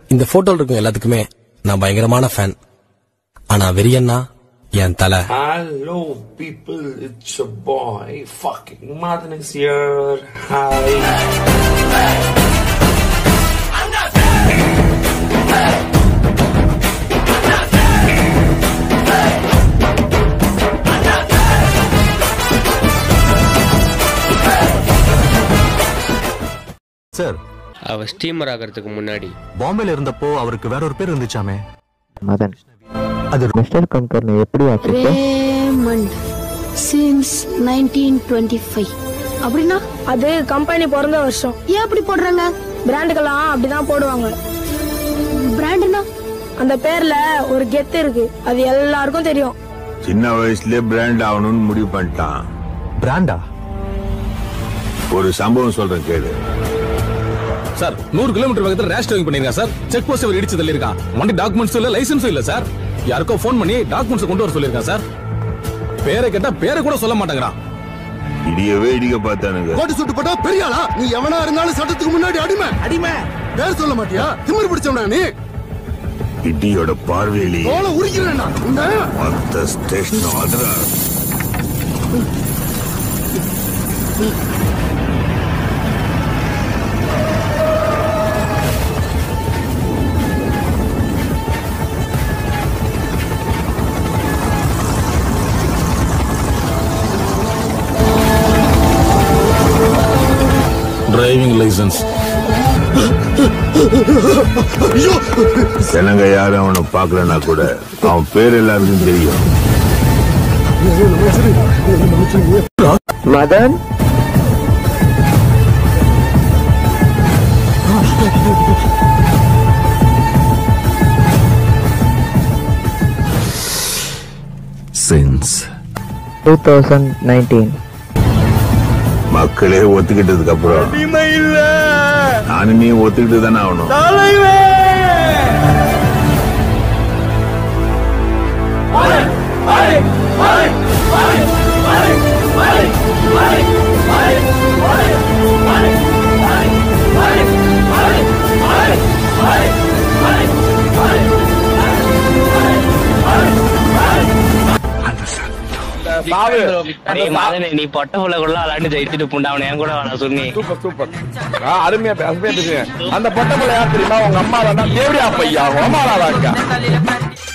இந்த போட்டோல இருக்கும் எல்லாத்துக்குமே நான் பயங்கரமான ஃபேன் ஆனா வெறியன்னா என் தலை Hello, people. It's your boy. Fucking Madan is here. Hi. Sir அவ ஸ்டீமர் ஆகிறதுக்கு முன்னாடி பாம்பேல இருந்தப்போ அவருக்கு வேற ஒரு பேர் இருந்துச்சாமே மதன் அது மிஸ்டர் கம்பெனி எப்படி ஆச்சு sir Raymond since nineteen twenty five அப்படின்னா அது கம்பெனி பிறந்த வருஷம் ஏன் அப்படி போடுறாங்க பிராண்டுக்கெல்லாம் அப்படிதான் போடுவாங்க பிராண்டுனா அந்த பேர்ல ஒரு கெத்து இருக்கு அது எல்லாருக்கும் தெரியும் சின்ன வயசுலயே பிராண்ட் ஆகணும்னு முடிவு பண்ணிட்டான் பிராண்டா ஒரு சம்பவம் சொல்றேன் கேளு சார் நூறு கிலோமீட்டர் வேகத்தில் ரேஷ் டிரைவிங் பண்ணிருக்கான் சார் செக் போஸ்ட் அவர் இடிச்சு தள்ளியிருக்கான் வண்டி டாக்குமெண்ட்ஸ் இல்ல லைசன்ஸும் இல்ல சார் யாருக்கோ ஃபோன் பண்ணி டாக்குமெண்ட்ஸ் கொண்டு வர சொல்லியிருக்கான் சார் பேரை கேட்டா பேரை கூட சொல்ல மாட்டேங்கிறான் இடியவே இடிக்க பார்த்தானுங்க கோட்டு சுட்டு போட்டா பெரிய ஆளா நீ எவனா இருந்தாலும் சட்டத்துக்கு முன்னாடி அடிமை அடிமை பேர் சொல்ல மாட்டியா திமிர் பிடிச்சவனா நீ இடியோட பார்வையிலே தோலை உரிக்கிறேன் நான் உன்னை. மொத்த ஸ்டேஷன் அதிரா டிரைவிங் லைசன்ஸ் ஜனங்க யாரும் அவனை பார்க்கலனா கூட அவன் பேர் எல்லாருக்கும் தெரியும் Madan since two thousand nineteen மக்களே ஒத்துக்கிட்டதுக்கு அப்புறம் நானும் நீ ஒத்துக்கிட்டு தானே ஆகணும் நீ பொட்ட புள்ள கூட விளாண்டு ஜெயிச்சுட்டு புண்டா அவனை என் கூட வாடா சொன்னி சூப்பர் சூப்பர் அருமையா அருமையா பேசுங்க அந்த பொட்டை பிள்ளை யார் தெரியுமா உங்க அம்மா தான் தேவடியா பையா உங்க அம்மா தான்